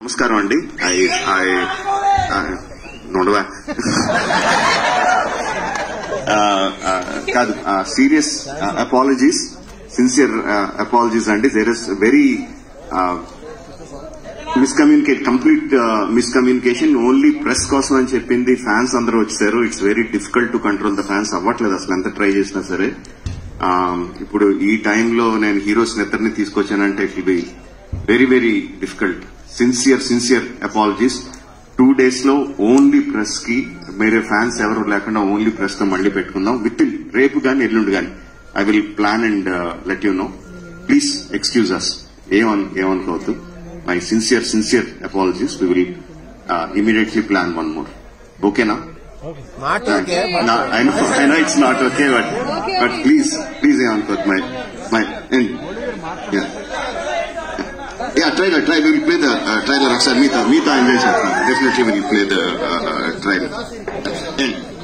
నమస్కారం అండి I I నోడవా కాదు సీరియస్ అపాలజీస్ సిన్సియర్ అపాలజీస్ అండి there is very miscommunicate complete miscommunication only press కోసం అని చెప్పింది ఫ్యాన్స్ అందరూ వచ్చారు it's very difficult to control the fans అవ్వట్లేదు అసలు ఎంత ట్రై చేసినా సరే Um, ఇప్పుడు ఈ టైంలో నేను హీరోస్ నిద్రని తీసుకొచ్చానంటే it will be very very difficult sincere sincere apologies two days లో ఓన్లీ ప్రెస్ కి వేరే ఫ్యాన్స్ ఎవరు లేకుండా ఓన్లీ ప్రెస్ తో మళ్ళీ పెట్టుకుందాం విత్ ఇన్ రేపు గాని ఎల్లుండి గాని I will plan and let you know please excuse us ఏమన్ ఏమనుకోవద్దు my sincere sincere apologies we will immediately plan one more ఓకేనా Not okay. but- No, I know, I know it's not okay, but but please, please, Ankot, my my and yeah. Yeah, trailer, trailer. We'll play the uh, trailer. Aksar, Meeta, Meeta enjoys it. Definitely, we'll play the uh, uh, trailer. End.